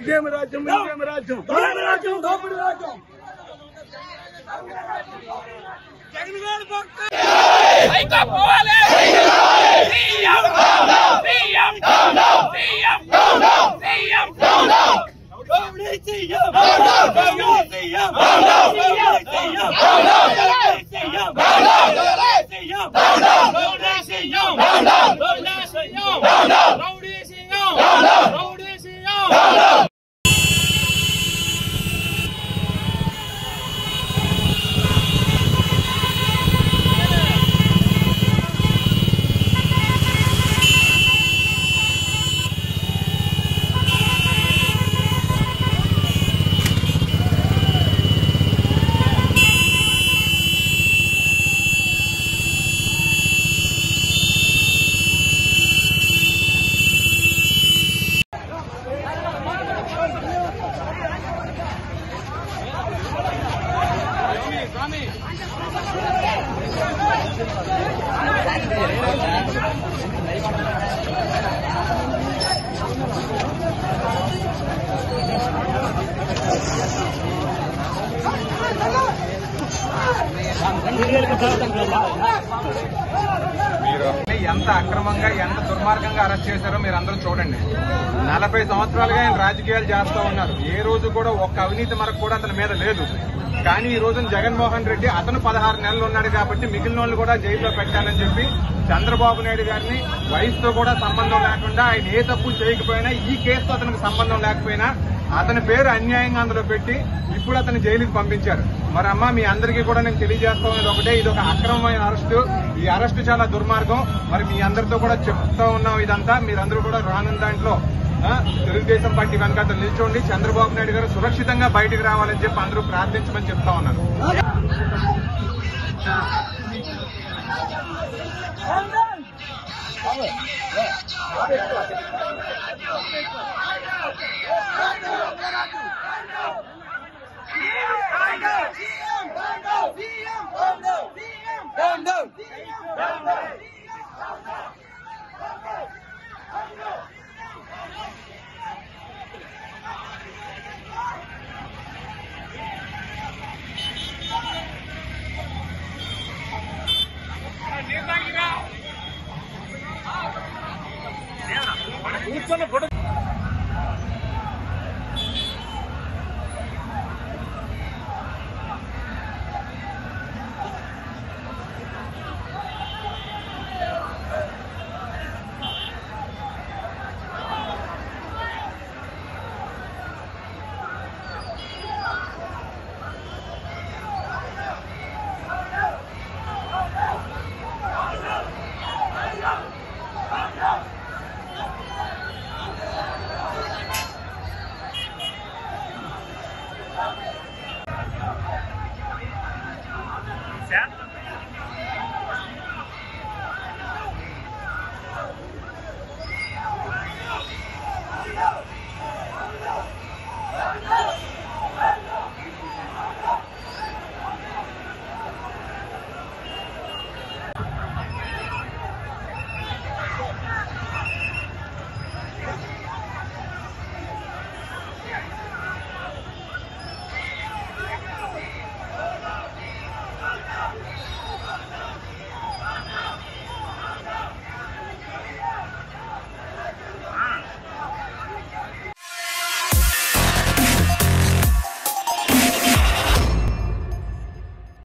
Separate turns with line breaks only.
ఇదేమి రాజ్యం ఇదేమి రాజ్యం
దొంగ రాజ్యం దోపిడి రాజ్యం
జగన్ గారి పక్క
పైగా పోవాలి సీఎం సీఎం సీఎం సీఎం
దోపిడి సీఎం దోపిడి సీఎం దోపిడి సీఎం దోపిడి సీఎం దోపిడి సీఎం
రౌడీ సీఎం రౌడీ సీఎం రౌడీ సీఎం రౌడీ సీఎం
మీరు ఎంత అక్రమంగా ఎంత దుర్మార్గంగా అరెస్ట్ చేశారో మీరు అందరూ చూడండి నలభై సంవత్సరాలుగా ఆయన రాజకీయాలు చేస్తూ ఉన్నారు ఏ రోజు కూడా ఒక్క అవినీతి మరకు కూడా అతని మీద లేదు కానీ ఈ రోజున జగన్మోహన్ రెడ్డి అతను పదహారు నెలలు ఉన్నాడు కాబట్టి మిగిలిన వాళ్ళు కూడా జైల్లో పెట్టాలని చెప్పి చంద్రబాబు నాయుడు గారిని వయసుతో కూడా సంబంధం లేకుండా ఆయన ఏ తప్పు చేయకపోయినా ఈ కేసుతో అతనికి సంబంధం లేకపోయినా అతని పేరు అన్యాయంగా అందులో పెట్టి ఇప్పుడు అతను జైలుకి పంపించారు మరి అమ్మ మీ అందరికీ కూడా నేను తెలియజేస్తా ఉన్నది ఒకటే ఇది ఒక అక్రమమైన అరెస్టు ఈ అరెస్టు చాలా దుర్మార్గం మరి మీ అందరితో కూడా చెప్తా ఉన్నాం ఇదంతా మీరందరూ కూడా రానున్న దాంట్లో ఆ, తెలుగుదేశం పార్టీ వెనక నిల్చోండి చంద్రబాబు నాయుడు గారు సురక్షితంగా బయటికి రావాలని చెప్పి అందరూ ప్రార్థించమని చెప్తా ఉన్నాను
కూర్చొని ఫోటో